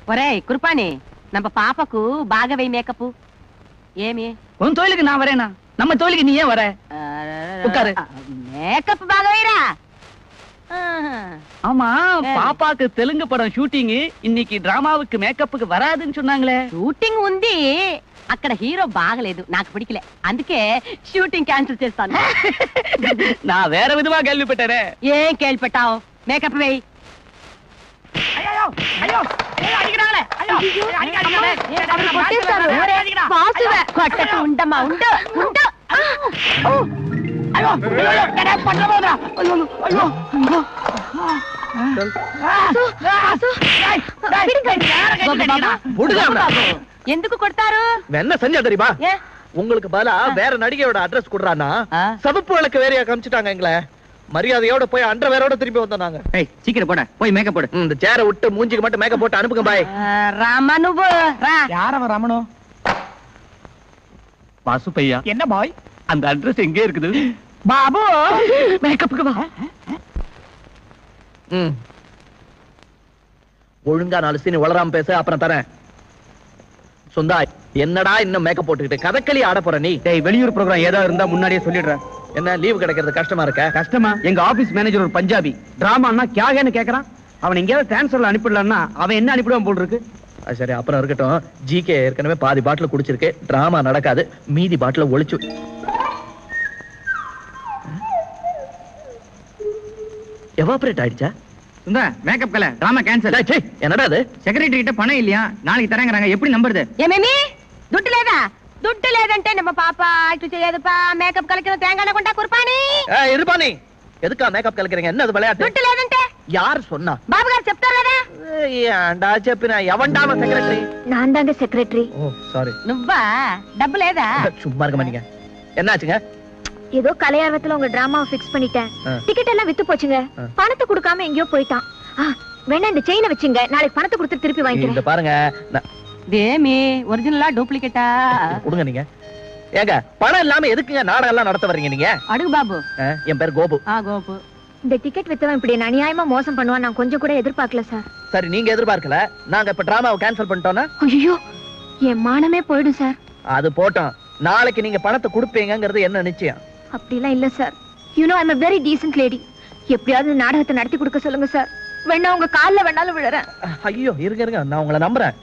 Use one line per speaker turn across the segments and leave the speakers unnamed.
ఒరేయ్ కుర్పాని நம்ம பாப்பாக்கு బాగా మేకప్ ఏమి
உன் தொழிலுக்கு நான் வரேனா நம்ம தொழிலுக்கு நீ ஏன் வர உட்காரு.
மேக்கப் బాగా వేయరా
ஆமா
சரி.
பாப்பாக்கு தெலுங்கு படம் ஷூட்டிங் இன்னைக்கு டிராமாவுக்கு மேக்கப்புக்கு வராதுன்னு சொன்னாங்களே
షూటింగ్ ఉంది అక్కడ హీరో బాగలేదు నాకు పిడికలే అందుకే షూటింగ్ క్యాన్సిల్ చేస్తాను
நான் வேற விதமா கேள்விப்பட்டேனே
ఏం కేள்పెట్టావు మేకప్ వేయి
ஐயோ ஐயோ அடிக்கிறாங்களே ஐயோ
కొట్టేస్తారు. వాసువే. కొట్టకు ఉండమ్మా ఉండు ఉండు
ஐயோ ஐயோ பண்ண போதா ஐயோ ஐயோ
விடுங்க அவனை.
ఎందుకు కొడతారు
இவன் என்ன செஞ்சா தெரியுமா
ఏ
உங்களுக்கு பதிலா வேற நடிகையோட அட்ரஸ் கொடுறானா
ஆ.
சதுப்பு விளக்கு வேறையா காமிச்சிட்டாங்க எங்களை மரியாதையோட போய் அன்ற வேரோட திரும்பி வந்தோம் நாங்க
ஏய் சீக்கிரம் போட போய் மேக்கப் போடு
ம், இந்த சேரை விட்டு மூஞ்சிக்கு மட்டும் மேக்கப் போட்டு அனுப்புங்க பாய்
రామా నువ్వు రా
யார் அவன் ரமணோ
வாசு பையா
என்ன பாய்
அந்த அட்ரஸ் எங்க இருக்குது
பாபு மேக்கப்புக்கு வா
ம். ஒழுங்கா நாலு சீனி வளராம பேச அப்புறம் தரேன் சொந்தா என்னடா இன்னும் மேக்கப் போட்டுக்கிட்டு கதக்களி ஆட போற நீ
டேய் வெளியூர் ப்ரோக்ராம் ஏதாவது இருந்தா முன்னாடியே சொல்லிடுறேன்
என்ன லீவு கிடைக்கிறது கஷ்டமா இருக்க
கஷ்டமா எங்க ஆபீஸ் மேனேஜர் ஒரு பஞ்சாபி டிராமான்னா கியாகன்னு கேக்குறான் அவன் எங்கேயாவது டிரான்ஸ்ஃபர்ல அனுப்பிடலாம்னா அவன் என்ன அனுப்பிடுவான் போல் இருக்கு
அது சரி அப்புறம் இருக்கட்டும் ஜிகே ஏற்கனவே பாதி பாட்டில் குடிச்சிருக்கு டிராமா நடக்காது மீதி பாட்டில் ஒளிச்சு எவாபரேட் ஆயிடுச்சா
சுந்தா மேக்கப் கல டிராமா கேன்சல்
டேய், சீ, என்னடா அது
செக்ரட்டரி கிட்ட பணம் இல்லையா நாளைக்கு தரேங்கறாங்க எப்படி நம்புறது
ఏమేమి దుడ్డు లేదా దుడ్డు లేదంటే నమ్మ పాప ఇటు చేయదుపా మేకప్ కలికిన తేంగాన కొంటా కుర్పాని
ஏய், இருப்பா நீ எதுக்கா மேக்கப் கலக்குறீங்க என்ன அது விளையாட்டு
దుడ్డు లేదంటే
யார் சொன்னா
బాబు గారు చెప్తారు కదా
ஏய், ஏன்டா చెప్పిన எவன்டாம செக்ரட்டரி
நான் தாங்க செக்ரட்டரி
ஓ சாரி
నువ్వా డబ్బు లేదా
சும்மா இருக்க மாட்டீங்க என்னாச்சுங்க
ஏதோ கலையார்வத்துல உங்க டிராமாவை ஃபிக்ஸ் பண்ணிட்டேன்
ஆ.
டிக்கெட் எல்லாம் வித்து போச்சுங்க
ஆ.
பணத்தை கொடுக்காம எங்கேயோ போயிட்டான் ஆ, வேணா இந்த செயினை வச்சுங்க நாளைக்கு பணத்தை கொடுத்து திருப்பி
இந்த
வாங்கிக்கிறேன்
பாருங்க நான்-
ఇదేమి ఒరిజినలా డూప్లికేటా
கொடுங்க நீங்க ஏங்க பணம் இல்லாம எதுக்குங்க நாடகம் எல்லாம் நடத்த வர்றீங்க நீங்க
అడుగు బాబు
ஆ, என் பேர் கோபு
ఆ గోపు
இந்த டிக்கெட் வித்தவன் இப்படி என்ன அநியாயமா மோசம் பண்ணுவான் நான் கொஞ்சம் கூட எதிர்பார்க்கல சார்
சரி நீங்க எதிர்பார்க்கல நாங்க இப்ப டிராமாவை கேன்சல் பண்ணிட்டோம்னா
ஐயோ என் மானமே போயிடும் சார்
அது போட்டோம் நாளைக்கு நீங்க பணத்தை கொடுப்பீங்கங்கிறது என்ன நிச்சயம்
அப்படிலாம் இல்ல sir you know I'm a very decent lady எப்படியாவது இந்த நாடகத்தை நடத்தி கொடுக்க சொல்லுங்க சார் வேணா உங்க கால்ல வேணாலும் விழுறேன்
ஐயோ இருங்க இருங்க நான் உங்களை நம்புறேன்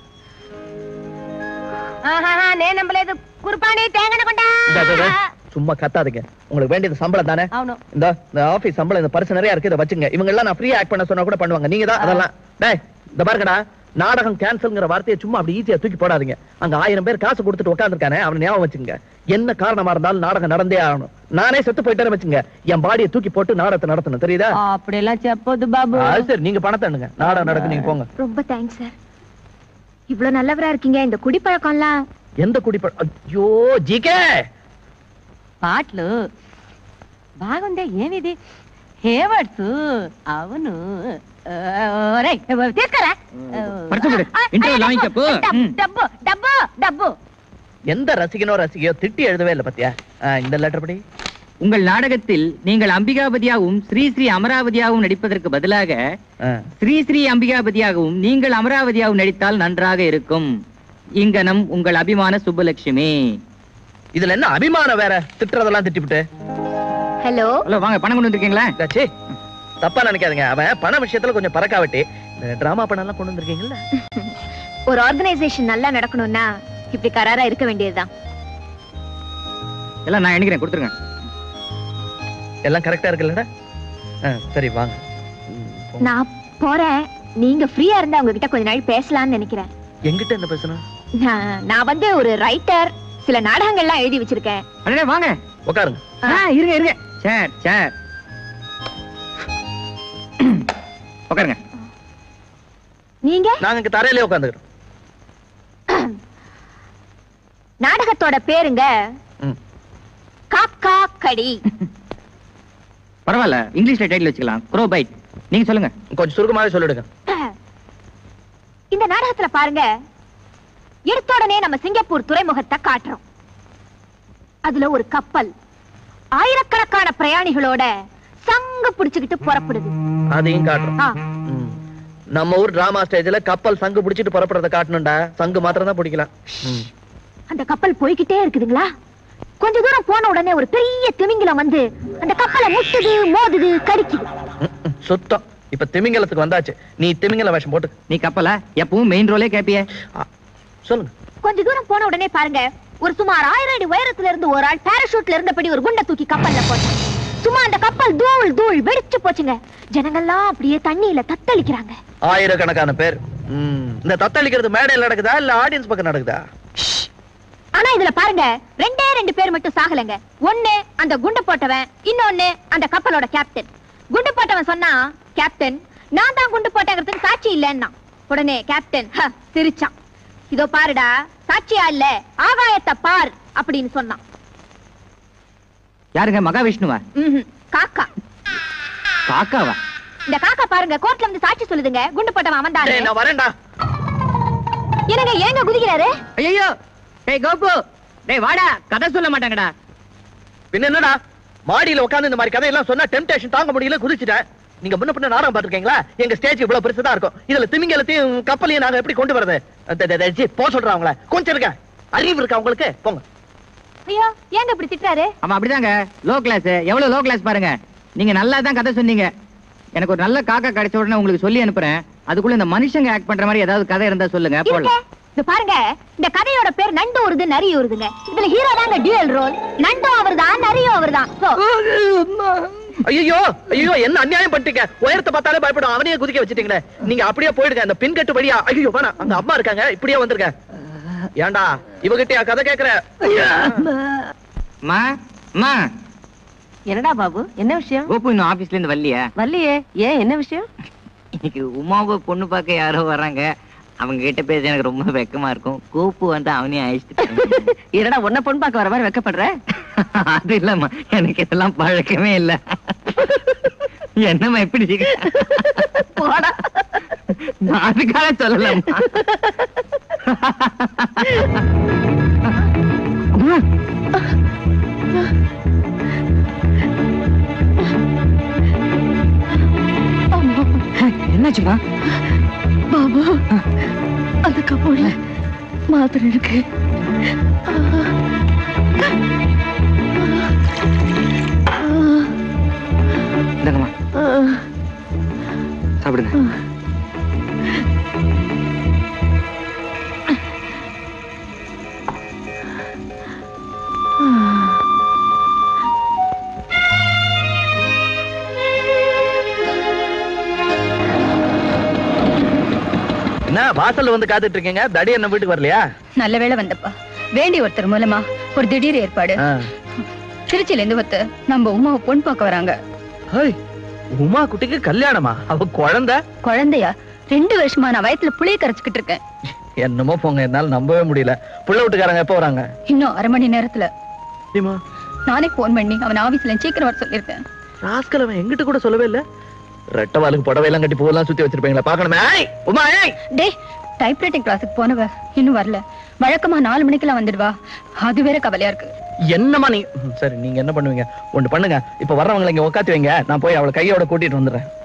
ఆహాహా, నేను నమ్మలేదు కుర్పాని తేంగన కొంటా
இந்த, இந்த, இந்த, சும்மா கத்தாதீங்க உங்களுக்கு வேண்டியது சம்பளம் தானே
అవును
இந்த இந்த ஆபீஸ் சம்பளம் இந்த பரிசு நிறைய இருக்கு இதை வச்சுங்க இவங்க எல்லாம் நான் ஃப்ரீ ஆக்ட் பண்ண சொன்னா கூட பண்ணுவாங்க நீங்க தான் அதெல்லாம் டேய் இந்த பாருங்கடா நாடகம் கேன்சல்ங்கிற வார்த்தையை சும்மா அப்படி ஈஸியா தூக்கி போடாதீங்க அங்க ஆயிரம் பேர் காசு கொடுத்துட்டு உட்காந்துருக்கானே அவனை ஞாபகம் வச்சுங்க என்ன காரணமா இருந்தாலும் நாடகம் நடந்தே ஆகணும் நானே செத்து போயிட்டேன்னு வச்சுங்க என் பாடியை தூக்கி போட்டு நாடகத்தை நடத்தணும் தெரியுதா
అప్పుడెలా చెప్పొద్దు బాబు
அது சரி நீங்க பணத்தை எண்ணுங்க நாடகம் நடக்கு நீங்க போங்க
ரொம்ப தேங்க்ஸ் சார் இவ்வளவு நல்லவரா இருக்கீங்க இந்த குடிப்பழக்கம்லாம்
எந்த குடிப்ப ஐயோ ஜிகே
పాటలు బాగుందే ఏమిది హేవర్డ్స్ అవును ఆ, ఒరేయ్, తీసుకురా
பரிசு இன்டர்வல் வாங்கிக்கப்போ
డబ్బు, డబ్బు డబ్బు డబ్బు
எந்த ரசிகனோ ரசிகையோ திட்டி எழுதவே இல்லை பத்தியா ஆ, இந்த லெட்டர் படி
உங்கள் நாடகத்தில் நீங்கள் அம்பிகாபதியாகவும் ஸ்ரீ ஸ்ரீ அமராவதியாகவும் நடிப்பதற்கு பதிலாக
ஆ.
ஸ்ரீ ஸ்ரீ அம்பிகாபதியாகவும் நீங்கள் அமராவதியாகவும் நடித்தால் நன்றாக இருக்கும் இங்கனம் உங்கள் அபிமான சுப்புலட்சுமி
இதுல என்ன அபிமானம் வேற திட்டுறதெல்லாம் திட்டிவிட்டு
ஹலோ
ஹலோ வாங்க பணம் கொண்டு வந்திருக்கீங்களா
ச்சீ, தப்பா நினைக்காதீங்க அவன் பண விஷயத்துல கொஞ்சம் பறக்காவட்டி இந்த டிராமா பணம் எல்லாம் கொண்டு வந்திருக்கீங்கல்ல
ஒரு ஆர்கனைசேஷன் நல்லா நடக்கணும்னா இப்படி கராரா இருக்க வேண்டியதுதான்
எல்லாம் நான் எண்ணிக்கிறேன் கொடுத்துருங்க
எல்லாம் கரெக்டா இருக்குல்லடா ஆ, சரி வாங்க ம், போங்க.
நான் போறேன் நீங்க ஃப்ரீயா இருந்தா உங்ககிட்ட கொஞ்ச நாள் பேசலாம்னு நினைக்கிறேன்
எங்கிட்ட என்ன பேசணும்
நான் நான் வந்து ஒரு ரைட்டர் சில நாடகங்கள்லாம் எழுதி வச்சிருக்கேன்
அடடே வாங்க
உட்காருங்க
ஆ, இருங்க இருங்க சேர் சேர் உட்காருங்க
நீங்க
நாங்க இங்க தரையிலே உட்காந்துக்கிறோம்
நாடகத்தோட பேருங்க
ம்.
காக்கா கடி
பரவாயில்ல இங்கிலீஷ்ல டைட்டில் வச்சுக்கலாம் க்ரோ பைட் நீங்க சொல்லுங்க
கொஞ்சம் சுருக்கமாவே சொல்லிடுங்க
இந்த நாடகத்துல பாருங்க எடுத்த உடனே நம்ம சிங்கப்பூர் துறைமுகத்தை காட்டுறோம் அதுல ஒரு கப்பல் ஆயிரக்கணக்கான பிரயாணிகளோட சங்கு பிடிச்சுக்கிட்டு புறப்படுது
அதையும் காட்டுறோம்
ஆ,
ம். நம்ம ஊர் டிராமா ஸ்டேஜ்ல கப்பல் சங்கு பிடிச்சிட்டு புறப்படுறத காட்டணும்டா சங்கு மாத்திரம் தான் பிடிக்கலாம் ம்.
அந்த கப்பல் போய்கிட்டே இருக்குதுங்களா கொஞ்ச தூரம் போன உடனே ஒரு பெரிய திமிங்கிலம் வந்து அந்த கப்பலை முட்டுது மோதுது கடிக்குது
ம், ம், சுத்தம் இப்ப திமிங்கலத்துக்கு வந்தாச்சு நீ திமிங்கல வேஷம் போட்டு
நீ கப்பலா எப்பவும் மெயின் ரோலே கேப்பிய
ஆ, சொல்லுங்க
கொஞ்ச தூரம் போன உடனே பாருங்க ஒரு சுமார் ஆயிரம் அடி உயரத்துல இருந்து ஒரு ஆள் பாராஷூட்ல இருந்தபடி ஒரு குண்டை தூக்கி கப்பல்ல போட்டான் சும்மா அந்த கப்பல் தூள் தூள் வெடிச்சு போச்சுங்க ஜனங்கள்லாம் அப்படியே தண்ணியில தத்தளிக்கிறாங்க
ஆயிரக்கணக்கான பேர் ம். இந்த தத்தளிக்கிறது மேடையில் நடக்குதா இல்ல ஆடியன்ஸ் பக்கம் நடக்குதா
ஆனா இதுல பாருங்க ரெண்டே ரெண்டு பேர் மட்டும் சாகலைங்க ஒண்ணு அந்த குண்டு போட்டவன் இன்னொன்னு அந்த கப்பலோட கேப்டன் குண்டு போட்டவன் சொன்னா கேப்டன் நான் தான் குண்டு போட்டேங்கிறதுக்கு சாட்சி இல்லைன்னா உடனே கேப்டன் "ஹ, சிரிச்சான் இதோ பாருடா சாட்சியா இல்ல ஆகாயத்தை பார் அப்படின்னு சொன்னான்
யாருங்க மகாவிஷ்ணுவா
ம்ஹும். காக்கா
காக்காவா
இந்த காக்கா பாருங்க கோர்ட்ல இருந்து சாட்சி சொல்லுதுங்க குண்டு போட்டவன் அவன்
டேய், நான் வரேன்டா
என்னங்க ஏங்க குதிக்கிறாரு
ஐயோ டேய் கோபு டேய் வாடா கதை சொல்ல மாட்டாங்கடா
பின்ன என்னடா மாடியில உட்கார்ந்து இந்த மாதிரி கதையெல்லாம் சொன்னா டெம்டேஷன் தாங்க முடியல குதிச்சுட்டேன் நீங்க முன்ன பின்ன நாடகம் பாத்துருக்கீங்களா எங்க ஸ்டேஜ் இவ்வளவு பெருசுதான் இருக்கும் இதுல திமிங்கலத்தையும் கப்பலையும் நாங்க எப்படி கொண்டு வரது அந்த- அந்த- அந்த- சீ, போ சொல்றேன் அவங்கள கொஞ்சம் இருக்க அறிவு இருக்கா உங்களுக்கு போங்க
ஐயோ ஏங்க இப்படி திட்டுறாரு
ஆமா அப்படிதாங்க லோ கிளாஸ் எவ்வளவு லோ கிளாஸ் பாருங்க நீங்க நல்லா தான் கதை சொன்னீங்க எனக்கு ஒரு நல்ல காக்கா கிடைச்ச உடனே உங்களுக்கு சொல்லி அனுப்புறேன் அதுக்குள்ள இந்த மனுஷங்க ஆக்ட் பண்ற மாதிரி ஏதாவது கதை இருந்தா சொல்லுங்க
இருக்க
போடலாம்
இது பாருங்க இந்த கதையோட பேர் நண்டு வருது நரி வருதுங்க இதுல ஹீரோ தாங்க டியூயல் ரோல் நண்டும் அவர்தான் நரியும் அவர்தான் So,
ஐயோ ஐயோ என்ன அநியாயம் பண்ணிட்டீங்க உயரத்தை பார்த்தாலே பயப்படும் அவனையே குதிக்க வச்சிட்டீங்களே நீங்க அப்படியே போயிடுங்க அந்த பின்கட்டு வழியா ஐயோ வேணாம் அங்க அம்மா இருக்காங்க இப்படியே வந்துருங்க ஏன்டா இவகிட்டயா கதை கேக்குற
மா மா
என்னடா பாபு என்ன விஷயம்
கோபு இன்னும் ஆபீஸ்ல இருந்து வரலையா
வரலையே ஏன் என்ன விஷயம்
இன்னைக்கு உமாவை பொண்ணு பார்க்க யாரோ வர்றாங்க அவங்க கிட்ட பேச எனக்கு ரொம்ப வெக்கமா இருக்கும் கோப்பு வந்து அவனையும் அழைச்சிட்டு
என்னடா உன்ன பொண்ணு பார்க்க வர மாதிரி வெக்கப்படுற
அது இல்லம்மா எனக்கு இதெல்லாம் பழக்கமே இல்ல என்னம்மா எப்படி சிரிக்கிற?
போடா
நான் அதுக்காக சொல்லலம்மா அம்மா, என்னாச்சுமா
பாபு அந்த கப்போட மாத்திரை இருக்கு
இந்தாங்கம்மா சாப்பிடுங்க
என்ன வாசல்ல வந்து காத்துட்டு இருக்கீங்க தடி என்ன வீட்டுக்கு வரலையா
நல்ல வேளை வந்தப்பா வேண்டி ஒருத்தர் மூலமா ஒரு திடீர் ஏற்பாடு
ஆ.
திருச்சியில இருந்து ஒருத்தர் நம்ம உமாவை பொண்ணு பார்க்க வராங்க
ஹேய், உமா குட்டிக்கு கல்யாணமா அவ குழந்தை
குழந்தையா ரெண்டு வருஷமா நான் வயத்துல புளிய கரைச்சுக்கிட்டு இருக்கேன்
என்னமோ போங்க என்னால நம்பவே முடியல புள்ள வீட்டுக்காரங்க எப்போ வராங்க
இன்னும் அரை மணி நேரத்துல
தெரியுமா
நானே போன் பண்ணி அவன் ஆபீஸ்ல சீக்கிரம் வர சொல்லியிருக்கேன்
ராஸ்கல் அவன் எங்கிட்ட கூட சொல்லவே இல்ல ரெட்டவாளுக்கு புடவை எல்லாம் கட்டி பூவெல்லாம் சுத்தி வச்சிருப்பீங்களா பாக்கணுமே ஏய், உமா ஏய்
டேய் டைப்ரைட்டிங் கிளாஸுக்கு போனவ இன்னும் வரல வழக்கமா நாலு மணிக்கெல்லாம் வந்துடுவா அது வேற கவலையா இருக்கு
என்னம்மா நீ ம், சரி நீங்க என்ன பண்ணுவீங்க ஒண்ணு பண்ணுங்க இப்ப வர்றவங்களை இங்க உட்காத்தி வைங்க நான் போய் அவளை கையோட கூட்டிட்டு வந்துடுறேன்